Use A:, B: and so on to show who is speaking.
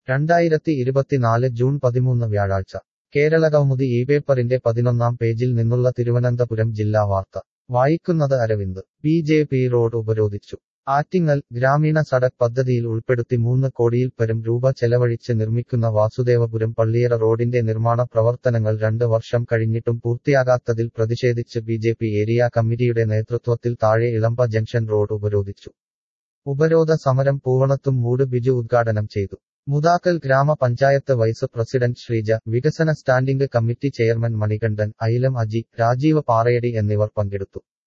A: രണ്ടായിരത്തി ഇരുപത്തിനാല് ജൂൺ പതിമൂന്ന് വ്യാഴാഴ്ച കേരളകൗമുദി ഈ പേപ്പറിന്റെ പതിനൊന്നാം പേജിൽ നിന്നുള്ള തിരുവനന്തപുരം ജില്ലാ വാർത്ത വായിക്കുന്നത് Aravind B J P road ഉപരോധിച്ചു ആറ്റിങ്ങൽ ഗ്രാമീണ സടക് പദ്ധതിയിൽ ഉൾപ്പെടുത്തി മൂന്ന് കോടിയിൽ പരം രൂപ ചെലവഴിച്ച് നിർമ്മിക്കുന്ന വാസുദേവപുരം പള്ളിയറ റോഡിന്റെ നിർമ്മാണ പ്രവർത്തനങ്ങൾ രണ്ട് വർഷം കഴിഞ്ഞിട്ടും പൂർത്തിയാകാത്തതിൽ പ്രതിഷേധിച്ച് ബി ജെ പി ഏരിയ കമ്മിറ്റിയുടെ നേതൃത്വത്തിൽ താഴെ ഇളമ്പ ജംഗ്ഷൻ റോഡ് ഉപരോധിച്ചു ഉപരോധ സമരം പൂവണത്തും മൂട് ബിജു ഉദ്ഘാടനം ചെയ്തു മുതാക്കൽ ഗ്രാമപഞ്ചായത്ത് വൈസ് പ്രസിഡന്റ് ശ്രീജ വികസന സ്റ്റാൻഡിംഗ് കമ്മിറ്റി ചെയർമാൻ മണികണ്ഠൻ ഐലം അജി രാജീവ് പാറയടി എന്നിവർ പങ്കെടുത്തു